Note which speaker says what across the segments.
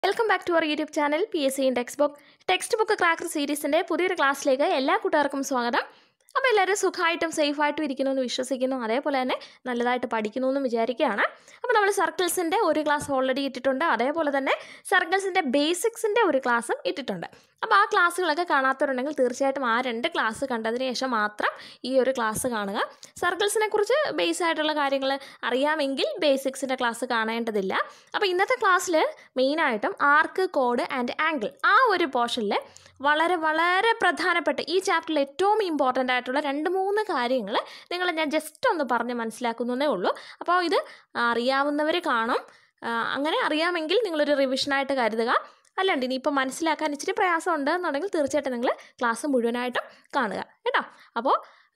Speaker 1: welcome back to our YouTube channel P S C in textbook textbook cracker സീരീസിൻ്റെ പുതിയൊരു ക്ലാസ്സിലേക്ക് എല്ലാ കൂട്ടുകാർക്കും സ്വാഗതം അപ്പോൾ എല്ലാവരും സുഖമായിട്ടും സേഫായിട്ടും ഇരിക്കുന്നു എന്ന് വിശ്വസിക്കുന്നു അതേപോലെ തന്നെ നല്ലതായിട്ട് പഠിക്കുന്നു എന്നും വിചാരിക്കുകയാണ് അപ്പോൾ നമ്മൾ സർക്കിൾസിൻ്റെ ഒരു ക്ലാസ് ഓൾറെഡി ഇട്ടിട്ടുണ്ട് അതേപോലെ തന്നെ സർക്കിൾസിൻ്റെ ബേസിക്സിൻ്റെ ഒരു ക്ലാസ്സും ഇട്ടിട്ടുണ്ട് അപ്പോൾ ആ ക്ലാസ്സുകളൊക്കെ കാണാത്തവരുണ്ടെങ്കിൽ തീർച്ചയായിട്ടും ആ രണ്ട് ക്ലാസ് കണ്ടതിന് ശേഷം മാത്രം ഈ ഒരു ക്ലാസ് കാണുക സർക്കിൾസിനെ കുറിച്ച് ബേസ് ആയിട്ടുള്ള കാര്യങ്ങൾ അറിയാമെങ്കിൽ ബേസിക്സിൻ്റെ ക്ലാസ് കാണേണ്ടതില്ല അപ്പോൾ ഇന്നത്തെ ക്ലാസ്സിൽ മെയിനായിട്ടും ആർക്ക് കോഡ് ആൻഡ് ആംഗിൾ ആ ഒരു പോർഷനിൽ വളരെ വളരെ പ്രധാനപ്പെട്ട ഈ ചാപ്റ്ററിൽ ഏറ്റവും ഇമ്പോർട്ടൻ്റ് ആയിട്ടുള്ള രണ്ട് മൂന്ന് കാര്യങ്ങൾ നിങ്ങൾ ഞാൻ ജസ്റ്റ് ഒന്ന് പറഞ്ഞ് മനസ്സിലാക്കുന്നതേ ഉള്ളൂ അപ്പോൾ ഇത് അറിയാവുന്നവർ കാണും ആ, അങ്ങനെ അറിയാമെങ്കിൽ നിങ്ങളൊരു റിവിഷനായിട്ട് കരുതുക അല്ലാണ്ട് ഇനിയിപ്പോൾ മനസ്സിലാക്കാൻ ഇച്ചിരി പ്രയാസം ഉണ്ട് എന്നുണ്ടെങ്കിൽ തീർച്ചയായിട്ടും നിങ്ങൾ ക്ലാസ് മുഴുവനായിട്ടും കാണുക കേട്ടോ അപ്പോൾ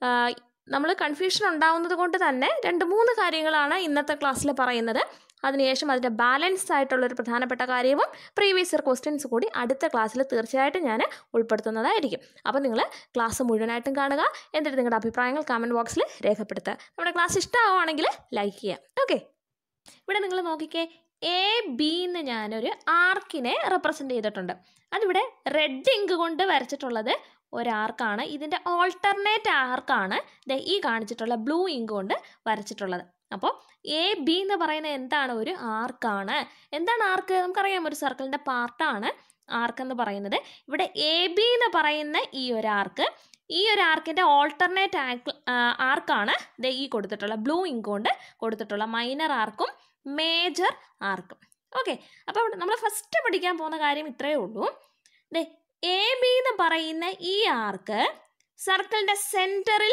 Speaker 1: നമ്മൾ കൺഫ്യൂഷൻ ഉണ്ടാവുന്നത് കൊണ്ട് തന്നെ രണ്ട് മൂന്ന് കാര്യങ്ങളാണ് ഇന്നത്തെ ക്ലാസ്സിൽ പറയുന്നത് അതിനുശേഷം അതിൻ്റെ ബാലൻസ്ഡ് ആയിട്ടുള്ള ഒരു പ്രധാനപ്പെട്ട കാര്യവും പ്രീവിയസ് ഇയർ ക്വസ്റ്റ്യൻസ് കൂടി അടുത്ത ക്ലാസ്സിൽ തീർച്ചയായിട്ടും ഞാൻ ഉൾപ്പെടുത്തുന്നതായിരിക്കും അപ്പോൾ നിങ്ങൾ ക്ലാസ് മുഴുവനായിട്ടും കാണുക എന്നിട്ട് നിങ്ങളുടെ അഭിപ്രായങ്ങൾ കമൻറ്റ് ബോക്സിൽ രേഖപ്പെടുത്തുക നമ്മുടെ ക്ലാസ് ഇഷ്ടമാവുകയാണെങ്കിൽ ലൈക്ക് ചെയ്യുക ഓക്കെ ഇവിടെ നിങ്ങൾ നോക്കിക്കേ എ ബി എന്ന് ഞാനൊരു ആർക്കിനെ റെപ്രസെൻ്റ് ചെയ്തിട്ടുണ്ട് അതിവിടെ റെഡ് ഇങ്ക് കൊണ്ട് വരച്ചിട്ടുള്ളത് ഒരാർക്കാണ് ഇതിൻ്റെ ഓൾട്ടർനേറ്റ് ആർക്കാണ് ദേ ഈ കാണിച്ചിട്ടുള്ള ബ്ലൂ ഇങ്ക് കൊണ്ട് വരച്ചിട്ടുള്ളത് അപ്പോൾ എ ബി എന്ന് പറയുന്നത് എന്താണ് ഒരു ആർക്കാണ് എന്താണ് ആർക്ക് നമുക്കറിയാം ഒരു സർക്കിളിൻ്റെ പാർട്ടാണ് ആർക്ക് എന്ന് പറയുന്നത് ഇവിടെ എ ബി എന്ന് പറയുന്ന ഈ ഒരു ആർക്ക് ഈ ഒരു ആർക്കിൻ്റെ ഓൾട്ടർനേറ്റ് ആർക്ക് ആർക്കാണ് ദേ ഈ കൊടുത്തിട്ടുള്ള ബ്ലൂ ഇങ്ക് കൊണ്ട് കൊടുത്തിട്ടുള്ള മൈനർ ആർക്കും മേജർ ആർക്കും ഓക്കെ അപ്പോൾ നമ്മൾ ഫസ്റ്റ് പഠിക്കാൻ പോകുന്ന കാര്യം ഇത്രയേ ഉള്ളൂ ദേ എ ബി എന്ന് പറയുന്ന ഈ ആർക്ക് സർക്കിളിൻ്റെ സെൻറ്ററിൽ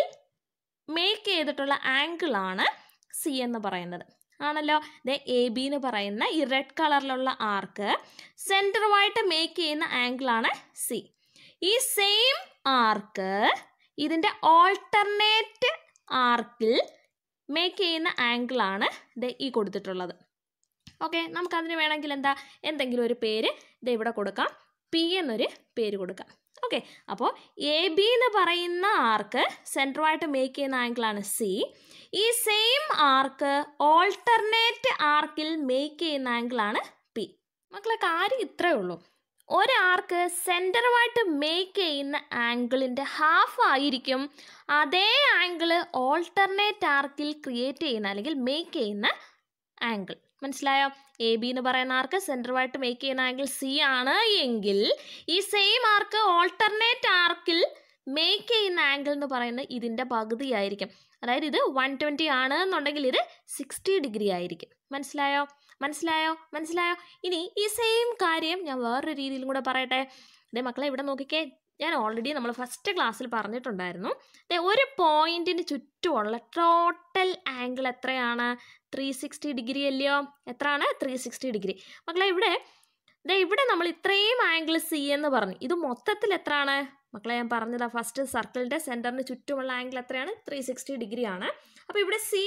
Speaker 1: മേക്ക് ചെയ്തിട്ടുള്ള ആംഗിളാണ് സി എന്ന് പറയുന്നത് ആണല്ലോ ദേ എ ബി എന്ന് പറയുന്ന ഈ റെഡ് കളറിലുള്ള ആർക്ക് സെൻറ്ററുമായിട്ട് മേക്ക് ചെയ്യുന്ന ആംഗിളാണ് സി ഈ സെയിം ആർക്ക് ഇതിൻ്റെ ഓൾട്ടർനേറ്റ് ആർക്കിൽ മേക്ക് ചെയ്യുന്ന ആംഗിളാണ് ദേ ഈ കൊടുത്തിട്ടുള്ളത് ഓക്കെ നമുക്കതിന് വേണമെങ്കിൽ എന്താ എന്തെങ്കിലും ഒരു പേര് ഇത് ഇവിടെ കൊടുക്കാം പി എന്നൊരു പേര് കൊടുക്കാം ഓക്കെ അപ്പോൾ എ ബി എന്ന് പറയുന്ന ആർക്ക് സെൻറ്ററുമായിട്ട് മേക്ക് ചെയ്യുന്ന ആംഗിളാണ് സി ഈ സെയിം ആർക്ക് ഓൾട്ടർനേറ്റ് ആർക്കിൽ മേക്ക് ചെയ്യുന്ന ആംഗിളാണ് പി മക്കളെ കാര്യം ഇത്രയേ ഉള്ളൂ ഒരാർക്ക് സെൻറ്ററുമായിട്ട് മേക്ക് ചെയ്യുന്ന ആംഗിളിൻ്റെ ഹാഫ് ആയിരിക്കും അതേ ആംഗിള് ഓൾട്ടർനേറ്റ് ആർക്കിൽ ക്രിയേറ്റ് ചെയ്യുന്ന അല്ലെങ്കിൽ മേക്ക് ചെയ്യുന്ന ആംഗിൾ മനസ്സിലായോ എ ബി എന്ന് പറയുന്ന ആർക്ക് സെൻറ്ററുമായിട്ട് മേക്ക് ചെയ്യുന്ന ആംഗിൾ സി ആണ് എങ്കിൽ ഈ സെയിം ആർക്ക് ഓൾട്ടർനേറ്റ് ആർക്കിൽ മേക്ക് ചെയ്യുന്ന ആംഗിൾ എന്ന് പറയുന്നത് ഇതിൻ്റെ പകുതിയായിരിക്കും അതായത് ഇത് വൺ ട്വൻറ്റി ആണ് എന്നുണ്ടെങ്കിൽ ഇത് സിക്സ്റ്റി ഡിഗ്രി ആയിരിക്കും മനസ്സിലായോ മനസ്സിലായോ മനസ്സിലായോ ഇനി ഈ സെയിം കാര്യം ഞാൻ വേറൊരു രീതിയിലും കൂടെ പറയട്ടെ ഇതേ മക്കളെ ഇവിടെ നോക്കിക്കേ ഞാൻ ഓൾറെഡി നമ്മൾ ഫസ്റ്റ് ക്ലാസ്സിൽ പറഞ്ഞിട്ടുണ്ടായിരുന്നു ദേ ഒരു പോയിന്റിന് ചുറ്റുമുള്ള ടോട്ടൽ ആംഗിൾ എത്രയാണ് ത്രീ സിക്സ്റ്റി ഡിഗ്രി അല്ലയോ എത്രയാണ് ത്രീ സിക്സ്റ്റി ഡിഗ്രി മക്കളെ ഇവിടെ ദേ ഇവിടെ നമ്മൾ ഇത്രയും ആംഗിൾ സി എന്ന് പറഞ്ഞു ഇത് മൊത്തത്തിൽ എത്രയാണ് മക്കളെ ഞാൻ പറഞ്ഞതാ ഫസ്റ്റ് സർക്കിളിൻ്റെ സെൻറ്ററിന് ചുറ്റുമുള്ള ആംഗിൾ എത്രയാണ് ത്രീ സിക്സ്റ്റി ഡിഗ്രി ആണ് അപ്പോൾ ഇവിടെ സി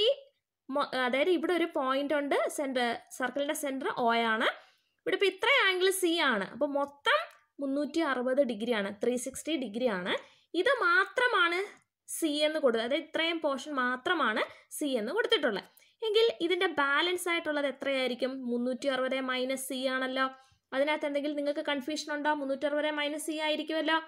Speaker 1: അതായത് ഇവിടെ ഒരു പോയിന്റ് ഉണ്ട് സെൻറ്റർ സർക്കിളിൻ്റെ സെൻറ്റർ ഒ ആണ് ഇവിടെ ഇപ്പോൾ ഇത്ര ആംഗിൾ സി ആണ് അപ്പോൾ മൊത്തം മുന്നൂറ്റി അറുപത് ഡിഗ്രിയാണ് ത്രീ സിക്സ്റ്റി ഡിഗ്രിയാണ് ഇത് മാത്രമാണ് സി എന്ന് കൊടുത്തത് അതായത് ഇത്രയും പോർഷൻ മാത്രമാണ് സി എന്ന് കൊടുത്തിട്ടുള്ളത് എങ്കിൽ ഇതിൻ്റെ ബാലൻസ് ആയിട്ടുള്ളത് എത്രയായിരിക്കും മുന്നൂറ്റി അറുപത് മൈനസ് സി ആണല്ലോ അതിനകത്ത് എന്തെങ്കിലും നിങ്ങൾക്ക് കൺഫ്യൂഷൻ ഉണ്ടോ മുന്നൂറ്റി അറുപത് മൈനസ് സി ആയിരിക്കുമല്ലോ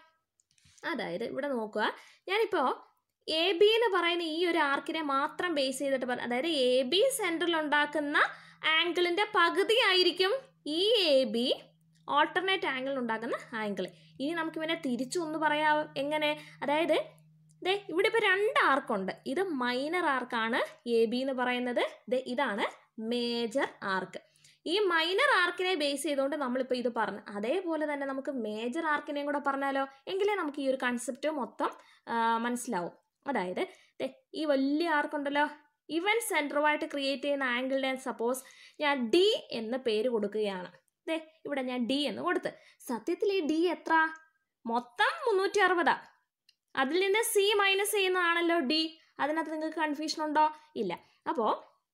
Speaker 1: അതായത് ഇവിടെ നോക്കുക ഞാനിപ്പോൾ എ ബി എന്ന് പറയുന്ന ഈ ഒരു ആർക്കിനെ മാത്രം ബേസ് ചെയ്തിട്ട് പറ അതായത് എ ബി സെൻറ്ററിൽ ഉണ്ടാക്കുന്ന ആംഗിളിൻ്റെ പകുതി ആയിരിക്കും ഈ എ ബി ഓൾട്ടർനേറ്റ് ആംഗിൾ ഉണ്ടാക്കുന്ന ആംഗിൾ ഇനി നമുക്ക് ഇവനെ തിരിച്ചു ഒന്ന് പറയാം എങ്ങനെ അതായത് ദേ ഇവിടെ ഇപ്പോൾ രണ്ട് ആർക്കുണ്ട് ഇത് മൈനർ ആർക്കാണ് എ ബി എന്ന് പറയുന്നത് ദേ ഇതാണ് മേജർ ആർക്ക് ഈ മൈനർ ആർക്കിനെ ബേസ് ചെയ്തുകൊണ്ട് നമ്മളിപ്പോൾ ഇത് പറഞ്ഞു അതേപോലെ തന്നെ നമുക്ക് മേജർ ആർക്കിനെയും കൂടെ പറഞ്ഞാലോ എങ്കിലേ നമുക്ക് ഈ ഒരു കൺസെപ്റ്റ് മൊത്തം ആ, മനസ്സിലാവും അതായത് ദേ ഈ വലിയ ആർക്കുണ്ടല്ലോ ഇവൻ സെൻറ്ററുമായിട്ട് ക്രിയേറ്റ് ചെയ്യുന്ന ആംഗിളിനെ സപ്പോസ് ഞാൻ ഡി എന്ന് പേര് കൊടുക്കുകയാണ് ദേ ഇവിടെ ഞാൻ ഡി എന്ന് കൊടുത്ത് സത്യത്തിൽ ഈ ഡി എത്ര മൊത്തം മുന്നൂറ്റി അറുപതാ അതിൽ നിന്ന് സി മൈനസ് ചെയ്യുന്നതാണല്ലോ ഡി അതിനകത്ത് നിങ്ങൾക്ക് കൺഫ്യൂഷൻ ഉണ്ടോ ഇല്ല അപ്പോൾ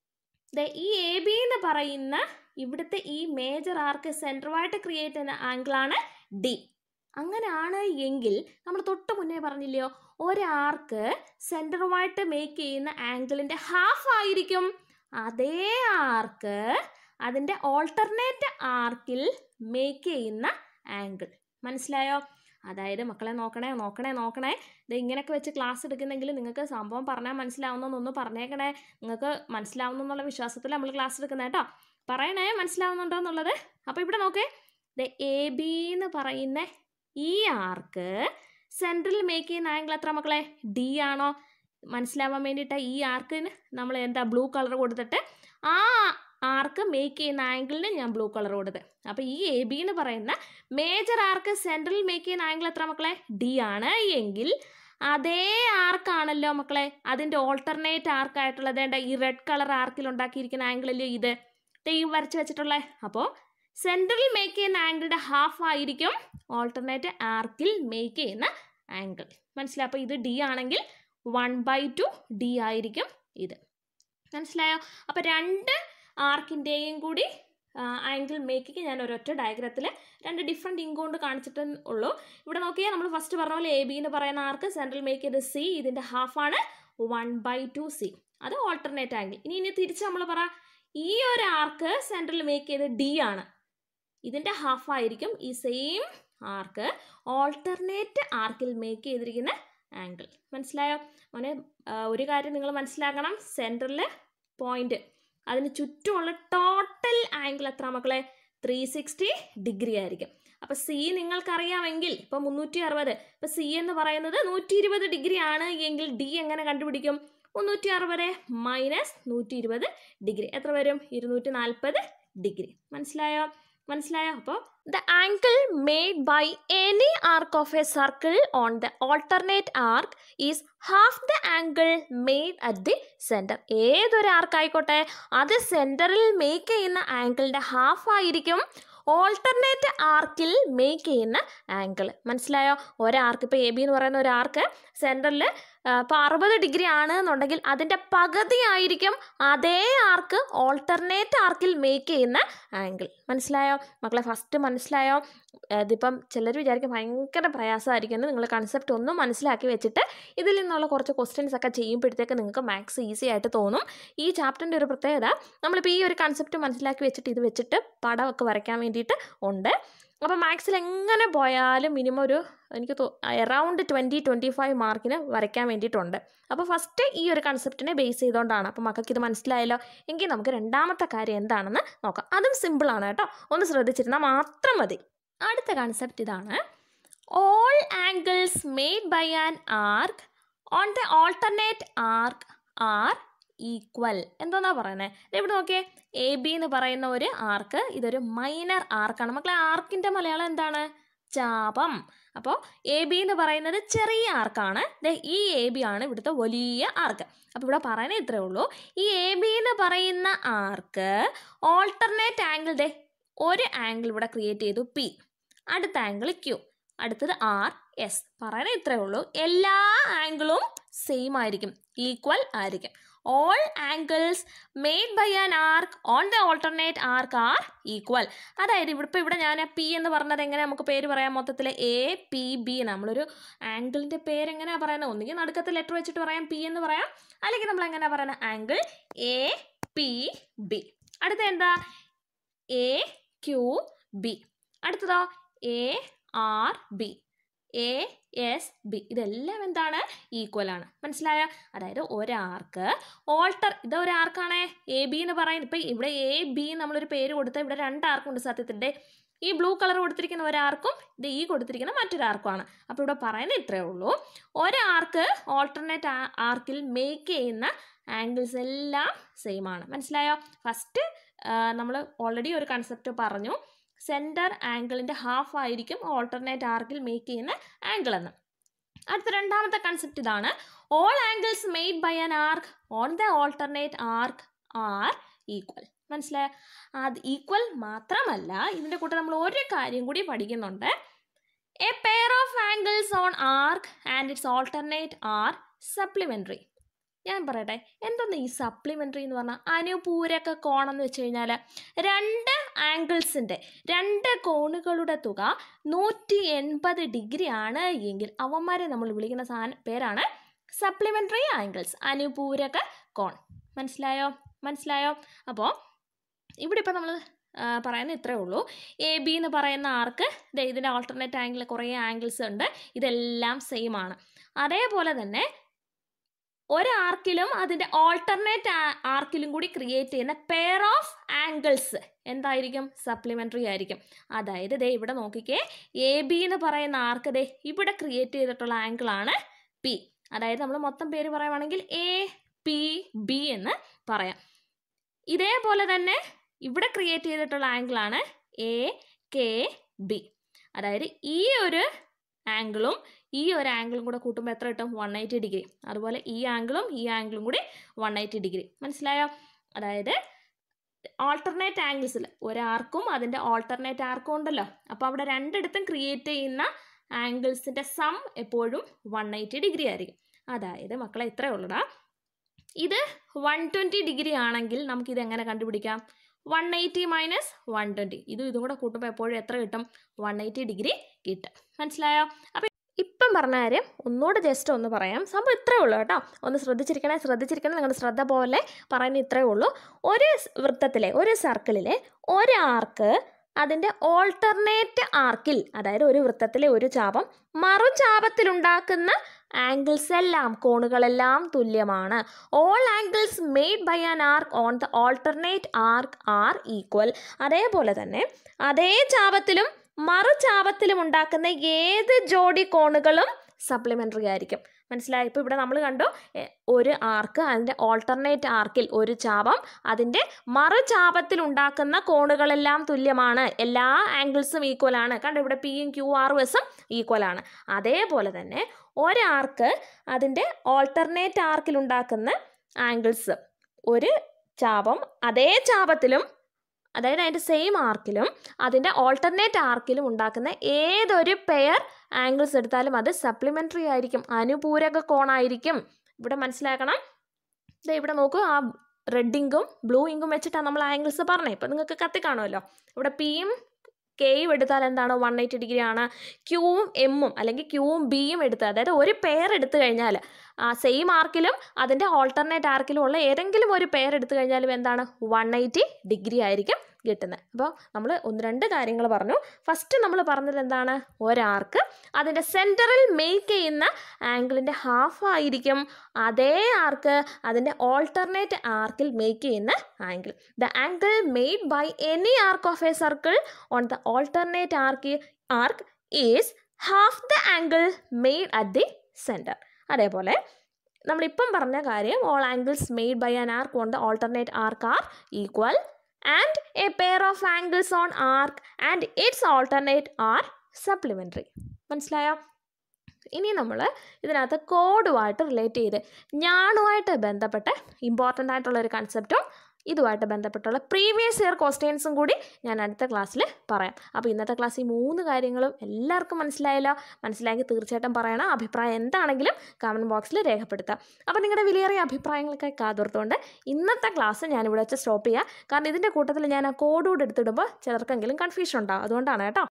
Speaker 1: ദേ ഈ എ ബി എന്ന് പറയുന്ന ഇവിടുത്തെ ഈ മേജർ ആർക്ക് സെൻറ്ററുമായിട്ട് ക്രിയേറ്റ് ചെയ്യുന്ന ആംഗിളാണ് ഡി അങ്ങനെയാണ് എങ്കിൽ നമ്മൾ തൊട്ട് മുന്നേ പറഞ്ഞില്ലയോ ഒരാർക്ക് സെൻറ്ററുമായിട്ട് മേക്ക് ചെയ്യുന്ന ആംഗിളിൻ്റെ ഹാഫ് ആയിരിക്കും അതേ ആർക്ക് അതിൻ്റെ ഓൾട്ടർനേറ്റ് ആർക്കിൽ മേക്ക് ചെയ്യുന്ന ആംഗിൾ മനസ്സിലായോ അതായത് മക്കളെ നോക്കണേ നോക്കണേ നോക്കണേ ഇത് ഇങ്ങനെയൊക്കെ വെച്ച് ക്ലാസ് എടുക്കുന്നെങ്കിൽ നിങ്ങൾക്ക് സംഭവം പറഞ്ഞാൽ മനസ്സിലാവുന്നൊന്ന് പറഞ്ഞേക്കണേ നിങ്ങൾക്ക് മനസ്സിലാവുന്നു എന്നുള്ള വിശ്വാസത്തിൽ നമ്മൾ ക്ലാസ് എടുക്കുന്നത് കേട്ടോ പറയണേ മനസ്സിലാവുന്നുണ്ടോ എന്നുള്ളത് അപ്പോൾ ഇവിടെ നോക്കേ ദ എ ബി എന്ന് പറയുന്ന ഈ ആർക്ക് സെൻട്രൽ മേക്ക് ചെയ്യുന്ന ആംഗിൾ എത്ര മക്കളെ ഡി ആണോ മനസ്സിലാവാൻ വേണ്ടിയിട്ട് ഈ ആർക്കിന് നമ്മൾ എന്താ ബ്ലൂ കളർ കൊടുത്തിട്ട് ആ ആർക്ക് മേക്ക് ചെയ്യുന്ന ആംഗിളിന് ഞാൻ ബ്ലൂ കളർ കൊടുത്ത് അപ്പോൾ ഈ എ ബി എന്ന് പറയുന്ന മേജർ ആർക്ക് സെൻട്രൽ മേക്ക് ചെയ്യുന്ന ആംഗിൾ എത്ര മക്കളെ ഡി ആണ് എങ്കിൽ അതേ ആർക്കാണല്ലോ മക്കളെ അതിൻ്റെ ഓൾട്ടർനേറ്റ് ആർക്കായിട്ടുള്ളത് വേണ്ട ഈ റെഡ് കളർ ആർക്കിൽ ഉണ്ടാക്കിയിരിക്കുന്ന ആംഗിളല്ലേ ഇത് ദേ ഈ വരച്ച് വെച്ചിട്ടുള്ളത് അപ്പോൾ സെൻട്രൽ മേക്ക് ചെയ്യുന്ന ആംഗിളിൻ്റെ ഹാഫ് ആയിരിക്കും ഓൾട്ടർനേറ്റ് ആർക്കിൽ മേക്ക് ചെയ്യുന്ന ആംഗിൾ മനസ്സിലായി അപ്പോൾ ഇത് ഡി ആണെങ്കിൽ വൺ ബൈ ടു ഡി ആയിരിക്കും ഇത് മനസ്സിലായോ അപ്പോൾ രണ്ട് ആർക്കിൻ്റെയും കൂടി ആംഗിൾ മേക്കിങ് ഞാൻ ഒരൊറ്റ ഡയഗ്രത്തിൽ രണ്ട് ഡിഫറെൻറ്റ് ഇങ്ക് കൊണ്ട് കാണിച്ചിട്ടേ ഉള്ളൂ ഇവിടെ നോക്കിയാൽ നമ്മൾ ഫസ്റ്റ് പറഞ്ഞ പോലെ എ ബി എന്ന് പറയുന്ന ആർക്ക് സെൻട്രൽ മേക്ക് ചെയ്ത് സി ഇതിൻ്റെ ഹാഫാണ് വൺ ബൈ ടു സി അത് ഓൾട്ടർനേറ്റ് ആംഗിൾ ഇനി ഇനി തിരിച്ച് നമ്മൾ പറ ഈ ഒരു ആർക്ക് സെൻട്രൽ മേക്ക് ചെയ്ത് ഡി ആണ് ഇതിൻ്റെ ഹാഫ് ആയിരിക്കും ഈ സെയിം ആർക്ക് ഓൾട്ടർനേറ്റ് ആർക്കിൽ മേക്ക് ചെയ്തിരിക്കുന്ന ആംഗിൾ മനസ്സിലായോ മോനെ ആ, ഒരു കാര്യം നിങ്ങൾ മനസ്സിലാക്കണം സെൻറ്ററിൽ പോയിന്റ് അതിന് ചുറ്റുമുള്ള ടോട്ടൽ ആംഗിൾ എത്ര മക്കളെ ത്രീ സിക്സ്റ്റി ഡിഗ്രി ആയിരിക്കും അപ്പോൾ സി നിങ്ങൾക്കറിയാമെങ്കിൽ ഇപ്പോൾ മുന്നൂറ്റി അറുപത് ഇപ്പോൾ സി എന്ന് പറയുന്നത് നൂറ്റി ഇരുപത് ഡിഗ്രി ആണ് എങ്കിൽ ഡി എങ്ങനെ കണ്ടുപിടിക്കും മുന്നൂറ്റി അറുപത് മൈനസ് നൂറ്റി ഇരുപത് ഡിഗ്രി എത്ര വരും ഇരുന്നൂറ്റി നാൽപ്പത് ഡിഗ്രി മനസ്സിലായോ മനസ്സിലായോ അപ്പോൾ the angle made by any arc of a circle on the alternate arc is half the angle made at the centre ഏതൊരു ആർക്കായിക്കോട്ടെ അത് സെൻറ്ററിൽ മേക്ക് ചെയ്യുന്ന ആംഗിളിൻ്റെ ഹാഫ് ആയിരിക്കും ഓൾട്ടർനേറ്റ് ആർക്കിൽ മേക്ക് ചെയ്യുന്ന ആംഗിൾ മനസ്സിലായോ ഒരാർക്ക് ഇപ്പോൾ എ ബി എന്ന് പറയുന്ന ഒരു ആർക്ക് സെൻറ്ററിൽ ഇപ്പോൾ അറുപത് ഡിഗ്രി ആണ് എന്നുണ്ടെങ്കിൽ അതിൻ്റെ പകുതി ആയിരിക്കും അതേ ആർക്ക് ഓൾട്ടർനേറ്റ് ആർക്കിൽ മേക്ക് ചെയ്യുന്ന ആംഗിൾ മനസ്സിലായോ മക്കളെ ഫസ്റ്റ് മനസ്സിലായോ ഇതിപ്പം ചിലർ വിചാരിക്കും ഭയങ്കര പ്രയാസമായിരിക്കും എന്ന് നിങ്ങൾ കൺസെപ്റ്റ് ഒന്നും മനസ്സിലാക്കി വെച്ചിട്ട് ഇതിൽ നിന്നുള്ള കുറച്ച് ക്വസ്റ്റ്യൻസ് ഒക്കെ ചെയ്യുമ്പോഴത്തേക്ക് നിങ്ങൾക്ക് മാത്സ് ഈസി ആയിട്ട് തോന്നും ഈ ചാപ്റ്ററിൻ്റെ ഒരു പ്രത്യേകത നമ്മളിപ്പോൾ ഈ ഒരു കൺസെപ്റ്റ് മനസ്സിലാക്കി വെച്ചിട്ട് ഇത് വെച്ചിട്ട് പടമൊക്കെ വരയ്ക്കാൻ വേണ്ടിയിട്ട് ഉണ്ട് അപ്പോൾ മാത്സിൽ എങ്ങനെ പോയാലും മിനിമം ഒരു എനിക്ക് തോ അറൗണ്ട് ട്വൻറ്റി ട്വൻറ്റി ഫൈവ് മാർക്കിന് വരയ്ക്കാൻ വേണ്ടിയിട്ടുണ്ട് അപ്പോൾ ഫസ്റ്റ് ഈ ഒരു കൺസെപ്റ്റിനെ ബേസ് ചെയ്തുകൊണ്ടാണ് അപ്പോൾ മക്കൾക്ക് ഇത് മനസ്സിലായല്ലോ എങ്കിൽ നമുക്ക് രണ്ടാമത്തെ കാര്യം എന്താണെന്ന് നോക്കാം അതും സിമ്പിളാണ് കേട്ടോ ഒന്ന് ശ്രദ്ധിച്ചിരുന്നാൽ മാത്രം മതി അടുത്ത കൺസെപ്റ്റ് ഇതാണ് all angles made by an arc on the alternate arc are equal എന്തോന്നാ പറയുന്നത് ഇവിടെ നോക്കിയേ എ ബി എന്ന് പറയുന്ന ഒരു ആർക്ക് ഇതൊരു മൈനർ ആർക്കാണ് മക്കളെ ആർക്കിൻ്റെ മലയാളം എന്താണ് ചാപം അപ്പോൾ എ ബി എന്ന് പറയുന്നത് ചെറിയ ആർക്കാണ് ദേ ഈ എ ബി ആണ് ഇവിടുത്തെ വലിയ ആർക്ക് അപ്പോൾ ഇവിടെ പറയുന്നത് ഇത്രേ ഉള്ളൂ ഈ എ ബി എന്ന് പറയുന്ന ആർക്ക് ഓൾട്ടർനേറ്റ് ആംഗിൾ ദേ ഒരു ആംഗിൾ ഇവിടെ ക്രിയേറ്റ് ചെയ്തു പി അടുത്ത ആംഗിൾ ക്യൂ അടുത്തത് ആർ എസ് പറയുന്നത് ഇത്രേ ഉള്ളൂ എല്ലാ ആംഗിളും സെയിം ആയിരിക്കും ഈക്വൽ ആയിരിക്കും all angles made by an arc on the alternate arc are equal അതായത് ഇവിടെ ഇപ്പോൾ ഇവിടെ ഞാൻ പി എന്ന് പറഞ്ഞത് എങ്ങനെ നമുക്ക് പേര് പറയാം മൊത്തത്തിൽ എ പി ബി നമ്മളൊരു ആംഗിളിൻ്റെ പേര് എങ്ങനെയാണ് പറയുന്നത് ഒന്നുകിൽ നടുക്കത്തെ ലെറ്റർ വെച്ചിട്ട് പറയാം പി എന്ന് പറയാം അല്ലെങ്കിൽ നമ്മൾ എങ്ങനെയാണ് പറയുന്നത് ആംഗിൾ എ പി ബി അടുത്ത എന്താ എ ക്യു ബി അടുത്തതോ A R B A S B ഇതെല്ലാം എന്താണ് ഈക്വൽ ആണ് മനസ്സിലായോ അതായത് ഒരാർക്ക് ഓൾട്ടർ ഇത് ഒരാർക്കാണ് എ ബി എന്ന് പറയുന്നത് ഇപ്പം ഇവിടെ എ ബി നമ്മളൊരു പേര് കൊടുത്താൽ ഇവിടെ രണ്ട് ആർക്കുണ്ട് സത്യത്തിൻ്റെ ഈ ബ്ലൂ കളർ കൊടുത്തിരിക്കുന്ന ഒരാർക്കും ഇത് ഈ കൊടുത്തിരിക്കുന്ന മറ്റൊരാർക്കുമാണ് അപ്പോൾ ഇവിടെ പറയുന്നത് ഇത്രയേ ഉള്ളൂ ഒരാർക്ക് ഓൾട്ടർനേറ്റ് ആർക്കിൽ മേക്ക് ചെയ്യുന്ന ആംഗിൾസ് എല്ലാം സെയിം ആണ് മനസ്സിലായോ ഫസ്റ്റ് നമ്മൾ ഓൾറെഡി ഒരു കൺസെപ്റ്റ് പറഞ്ഞു സെൻറ്റർ ആംഗിളിൻ്റെ ഹാഫ് ആയിരിക്കും ഓൾട്ടർനേറ്റ് ആർക്കിൽ മേക്ക് ചെയ്യുന്ന ആംഗിൾ എന്ന് അടുത്ത രണ്ടാമത്തെ കൺസെപ്റ്റ് ഇതാണ് all angles made by an arc on the alternate arc are equal മനസ്സിലായോ അത് ഈക്വൽ മാത്രമല്ല ഇതിൻ്റെ കൂടെ നമ്മൾ ഒരു കാര്യം കൂടി പഠിക്കുന്നുണ്ട് a pair of angles on arc and its alternate are supplementary ഞാൻ പറയട്ടെ എന്തൊന്ന് ഈ സപ്ലിമെൻ്ററി എന്ന് പറഞ്ഞാൽ അനുപൂരക കോണം എന്ന് വെച്ച് കഴിഞ്ഞാൽ രണ്ട് ആംഗിൾസിൻ്റെ രണ്ട് കോണുകളുടെ തുക നൂറ്റി എൺപത് ഡിഗ്രി ആണ് എങ്കിൽ അവന്മാരെ നമ്മൾ വിളിക്കുന്ന സാധനം പേരാണ് സപ്ലിമെൻ്ററി ആംഗിൾസ് അനുപൂരക കോൺ മനസ്സിലായോ മനസ്സിലായോ അപ്പോൾ ഇവിടെ ഇപ്പോൾ നമ്മൾ പറയാൻ ഇത്രേ ഉള്ളൂ എ ബി എന്ന് പറയുന്ന ആർക്ക് ദേ ഇതിൻ്റെ ആൾട്ടർനേറ്റ് ആംഗിൾ കുറേ ആംഗിൾസ് ഉണ്ട് ഇതെല്ലാം സെയിം ആണ് അതേപോലെ തന്നെ ഒരു ആർക്കിലും അതിൻ്റെ ഓൾട്ടർനേറ്റ് ആർക്കിലും കൂടി ക്രിയേറ്റ് ചെയ്യുന്ന പെയർ ഓഫ് ആംഗിൾസ് എന്തായിരിക്കും സപ്ലിമെൻ്ററി ആയിരിക്കും അതായത് ദേ ഇവിടെ നോക്കിക്കേ എ ബി എന്ന് പറയുന്ന ആർക്ക് ദേ ഇവിടെ ക്രിയേറ്റ് ചെയ്തിട്ടുള്ള ആംഗിളാണ് പി അതായത് നമ്മൾ മൊത്തം പേര് പറയുവാണെങ്കിൽ എ പി ബി എന്ന് പറയാം ഇതേപോലെ തന്നെ ഇവിടെ ക്രിയേറ്റ് ചെയ്തിട്ടുള്ള ആംഗിളാണ് എ കെ ബി അതായത് ഈ ഒരു ആംഗിളും ഈ ഒരു ആംഗിളും കൂടെ കൂട്ടുമ്പോൾ എത്ര കിട്ടും വൺ എയ്റ്റി ഡിഗ്രി അതുപോലെ ഈ ആംഗിളും ഈ ആംഗിളും കൂടി വൺ എയ്റ്റി ഡിഗ്രി മനസ്സിലായോ അതായത് ആൾട്ടർനേറ്റ് ആംഗിൾസിൽ ഒരാർക്കും അതിൻ്റെ ആൾട്ടർനേറ്റ് ആർക്കും ഉണ്ടല്ലോ അപ്പോൾ അവിടെ രണ്ടിടത്തും ക്രിയേറ്റ് ചെയ്യുന്ന ആംഗിൾസിൻ്റെ സം എപ്പോഴും വൺ എയ്റ്റി ഡിഗ്രി ആയിരിക്കും അതായത് മക്കളെ ഇത്രയേ ഉള്ളൂടാ ഇത് വൺ ട്വൻറ്റി ഡിഗ്രി ആണെങ്കിൽ നമുക്കിത് എങ്ങനെ കണ്ടുപിടിക്കാം one eighty minus one twenty ഇതും ഇതും കൂടെ കൂട്ടുമ്പോൾ എപ്പോഴും എത്ര കിട്ടും വൺ എയ്റ്റി ഡിഗ്രി കിട്ടും മനസ്സിലായോ അപ്പോൾ ഇപ്പം പറഞ്ഞ കാര്യം ഒന്നുകൂടെ ജസ്റ്റ് ഒന്ന് പറയാം സംഭവം ഇത്രയേ ഉള്ളൂ കേട്ടോ ഒന്ന് ശ്രദ്ധിച്ചിരിക്കണേ ശ്രദ്ധിച്ചിരിക്കണേ നിങ്ങളുടെ ശ്രദ്ധ പോലെ പറയുന്നത് ഇത്രയേ ഉള്ളൂ ഒരു വൃത്തത്തിലെ ഒരു സർക്കിളിലെ ഒരാർക്ക് അതിൻ്റെ ഓൾട്ടർനേറ്റ് ആർക്കിൽ അതായത് ഒരു വൃത്തത്തിലെ ഒരു ചാപം മറുചാപത്തിലുണ്ടാക്കുന്ന ആംഗിൾസ് എല്ലാം കോണുകളെല്ലാം തുല്യമാണ് all angles made by an arc on the alternate arc are equal അതേപോലെ തന്നെ അതേ ചാപത്തിലും മറുചാപത്തിലും ഉണ്ടാക്കുന്ന ഏത് ജോഡി കോണുകളും സപ്ലിമെൻ്ററി ആയിരിക്കും മനസ്സിലായി ഇപ്പോൾ ഇവിടെ നമ്മൾ കണ്ടു ഒരു ആർക്ക് അതിൻ്റെ ഓൾട്ടർനേറ്റ് ആർക്കിൽ ഒരു ചാപം അതിൻ്റെ മറുചാപത്തിൽ ഉണ്ടാക്കുന്ന കോണുകളെല്ലാം തുല്യമാണ് എല്ലാ ആംഗിൾസും ഈക്വൽ ആണ് കണ്ടോ ഇവിടെ പിയും ക്യു ആറും എസും ഈക്വൽ ആണ് അതേപോലെ തന്നെ ഒരാർക്ക് അതിൻ്റെ ഓൾട്ടർനേറ്റ് ആർക്കിൽ ഉണ്ടാക്കുന്ന ആംഗിൾസ് ഒരു ചാപം അതേ ചാപത്തിലും അതായത് അതിൻ്റെ സെയിം ആർക്കിലും അതിൻ്റെ ഓൾട്ടർനേറ്റ് ആർക്കിലും ഉണ്ടാക്കുന്ന ഏതൊരു പെയർ ആംഗിൾസ് എടുത്താലും അത് സപ്ലിമെൻ്ററി ആയിരിക്കും അനുപൂരക കോണായിരിക്കും ഇവിടെ മനസ്സിലാക്കണം ഇത് ഇവിടെ നോക്കൂ ആ റെഡ് ഇങ്കും ബ്ലൂ ഇങ്കും വെച്ചിട്ടാണ് നമ്മൾ ആംഗിൾസ് പറഞ്ഞത് ഇപ്പം നിങ്ങൾക്ക് കത്തി കാണുമല്ലോ ഇവിടെ പിയും കെയും എടുത്താൽ എന്താണ് വൺ എയ്റ്റി ഡിഗ്രി ആണ് ക്യൂവും എമ്മും അല്ലെങ്കിൽ ക്യൂവും ബിയും എടുത്താൽ അതായത് ഒരു പെയർ എടുത്തു കഴിഞ്ഞാൽ ആ സെയിം ആർക്കിലും അതിൻ്റെ ഓൾട്ടർനേറ്റ് ആർക്കിലും ഉള്ള ഏതെങ്കിലും ഒരു പെയർ എടുത്തു കഴിഞ്ഞാലും എന്താണ് വൺ എയ്റ്റി ഡിഗ്രി ആയിരിക്കും കിട്ടുന്നത് അപ്പോൾ നമ്മൾ ഒന്ന് രണ്ട് കാര്യങ്ങൾ പറഞ്ഞു ഫസ്റ്റ് നമ്മൾ പറഞ്ഞത് എന്താണ് ഒരാർക്ക് അതിൻ്റെ സെൻറ്ററിൽ മേക്ക് ചെയ്യുന്ന ആംഗിളിൻ്റെ ഹാഫ് ആയിരിക്കും അതേ ആർക്ക് അതിൻ്റെ ഓൾട്ടർനേറ്റ് ആർക്കിൽ മേക്ക് ചെയ്യുന്ന angle the angle made by any arc of a circle on the alternate arc arc is half the angle made at the centre അതേപോലെ നമ്മളിപ്പം പറഞ്ഞ കാര്യം all angles made by an arc on the alternate arc are equal and a pair of angles on arc and its alternate are supplementary മനസ്സിലായോ ഇനി നമ്മൾ ഇതിനകത്ത് കോഡുമായിട്ട് relate ചെയ്ത് ഞാണുമായിട്ട് ബന്ധപ്പെട്ട ഇമ്പോർട്ടൻ്റ് ആയിട്ടുള്ള ഒരു കൺസെപ്റ്റും ഇതുമായിട്ട് ബന്ധപ്പെട്ടുള്ള പ്രീവിയസ് ഇയർ ക്വസ്റ്റ്യൻസും കൂടി ഞാൻ അടുത്ത ക്ലാസ്സിൽ പറയാം അപ്പോൾ ഇന്നത്തെ ക്ലാസ് ഈ മൂന്ന് കാര്യങ്ങളും എല്ലാവർക്കും മനസ്സിലായല്ലോ മനസ്സിലാക്കി തീർച്ചയായിട്ടും പറയണം അഭിപ്രായം എന്താണെങ്കിലും കമൻറ്റ് ബോക്സിൽ രേഖപ്പെടുത്താം അപ്പോൾ നിങ്ങളുടെ വിലയേറിയ അഭിപ്രായങ്ങൾക്കായി കാതോർത്തുകൊണ്ട് ഇന്നത്തെ ക്ലാസ് ഞാനിവിടെ വെച്ച് സ്റ്റോപ്പ് ചെയ്യാം കാരണം ഇതിൻ്റെ കൂട്ടത്തിൽ ഞാൻ ആ കോഡ് കൂടെ എടുത്തിടുമ്പോൾ ചിലർക്കെങ്കിലും കൺഫ്യൂഷൻ ഉണ്ടാവും അതുകൊണ്ടാണ് കേട്ടോ